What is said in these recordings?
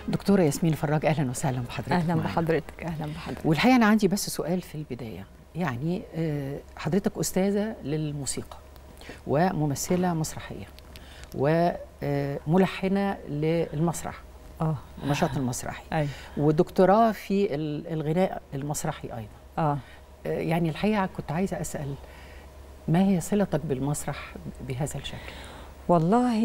دكتورة ياسمين فراج أهلا وسهلا بحضرتك اهلا معانا. بحضرتك اهلا بحضرتك والحقيقة أنا عندي بس سؤال في البداية يعني آه، حضرتك أستاذة للموسيقى وممثلة مسرحية وملحنة للمسرح اه النشاط المسرحي ايوه ودكتوراه في ال- الغناء المسرحي أيضا اه آه، يعني الحقيقة كنت عايزة أسأل ما هي صلتك بالمسرح بهذا الشكل؟ والله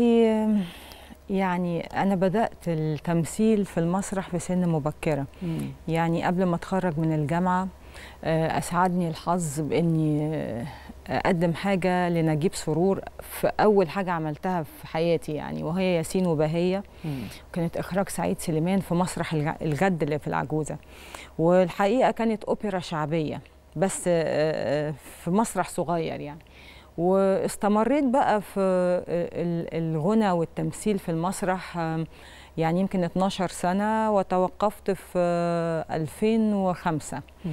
يعني انا بدات التمثيل في المسرح في سن مبكره يعني قبل ما اتخرج من الجامعه آه، اسعدني الحظ باني آه، اقدم حاجه لنجيب سرور في اول حاجه عملتها في حياتي يعني وهي ياسين وبهيه مم. كانت اخراج سعيد سليمان في مسرح الج- الجد اللي في العجوزه والحقيقه كانت اوبرا شعبيه بس آه، آه، في مسرح صغير يعني واستمريت بقى في ال- الغنى والتمثيل في المسرح آم، يعني يمكن 12 سنة وتوقفت في آه، 2005 مم.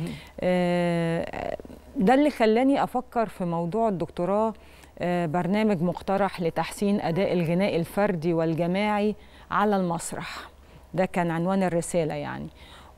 آه، ده اللي خلاني أفكر في موضوع الدكتوراه آه، برنامج مقترح لتحسين أداء الغناء الفردي والجماعي على المسرح ده كان عنوان الرسالة يعني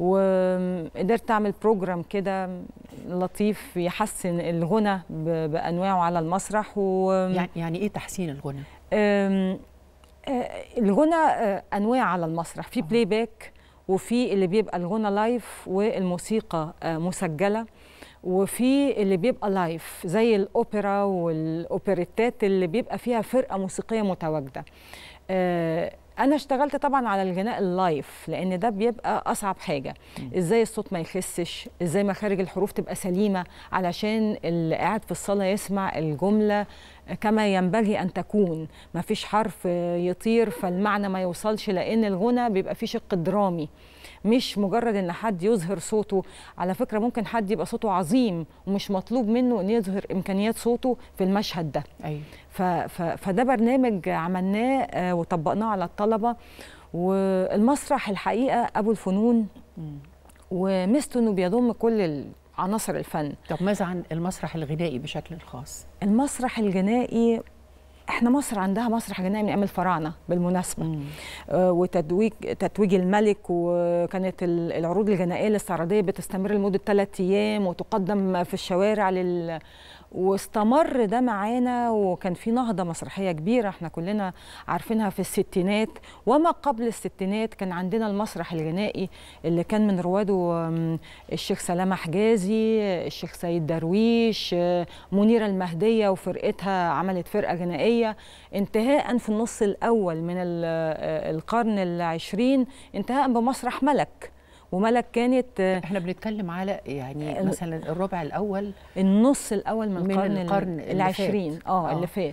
وقدرت أعمل بروجرام كده لطيف يحسن الغنى ب- بأنواعه على المسرح و... يعني يعني إيه تحسين الغنى؟ أم، آه، الغنى آه، انواع على المسرح في بلاي باك وفي اللي بيبقى الغنى لايف والموسيقى آه، مسجله وفي اللي بيبقى لايف زي الاوبرا والاوبريتات اللي بيبقى فيها فرقه موسيقيه متواجده آه، انا اشتغلت طبعا على الغناء اللايف لان ده بيبقى اصعب حاجه ازاي الصوت ما يخسش ازاي مخارج الحروف تبقى سليمه علشان اللي قاعد في الصاله يسمع الجمله كما ينبغي ان تكون ما فيش حرف يطير فالمعنى ما يوصلش لان الغنى بيبقى فيه شق درامي مش مجرد ان حد يظهر صوته على فكره ممكن حد يبقى صوته عظيم ومش مطلوب منه ان يظهر امكانيات صوته في المشهد ده أيوه ف ف فده برنامج عملناه آه، وطبقناه على الطلبه والمسرح الحقيقه ابو الفنون مم. وميزته انه بيضم كل عناصر الفن طب ماذا عن المسرح الغنائي بشكل خاص؟ المسرح الغنائي احنا مصر عندها مسرح غنائي من ايام الفراعنه بالمناسبه آه، وتتويج تتويج الملك وكانت ال- العروض الغنائيه الاستعراضيه بتستمر لمده ثلاث ايام وتقدم في الشوارع لل واستمر ده معانا وكان في نهضه مسرحيه كبيره احنا كلنا عارفينها في الستينات وما قبل الستينات كان عندنا المسرح الغنائي اللي كان من رواده آم، الشيخ سلامه حجازي الشيخ سيد درويش آه، منيره المهديه وفرقتها عملت فرقه غنائيه انتهاء في النص الاول من ال- آه، القرن العشرين انتهاء بمسرح ملك وملك كانت آه، احنا بنتكلم على يعني ال- مثلا الربع الأول النص الاول من, من القرن, القرن اللي العشرين فات. اه آه. اللي فات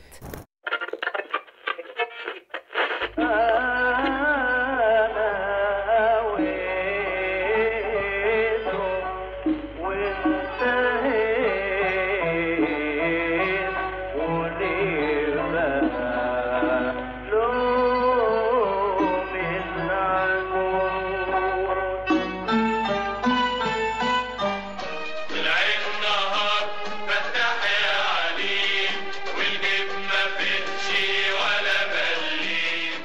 العين نهار فتح يا عليم والجيب ما فتش ولا بليم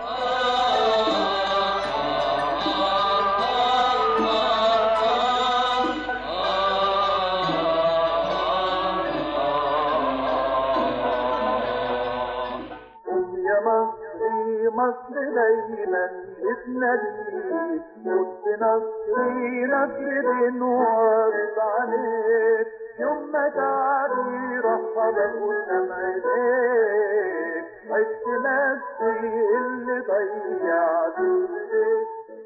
يا مصري مصر دايما بتناديك قلت نصري نصر دين وعرض عليك يوم ما تعدي رحبك قدام عينيك عشت نفسي اللي ضيعته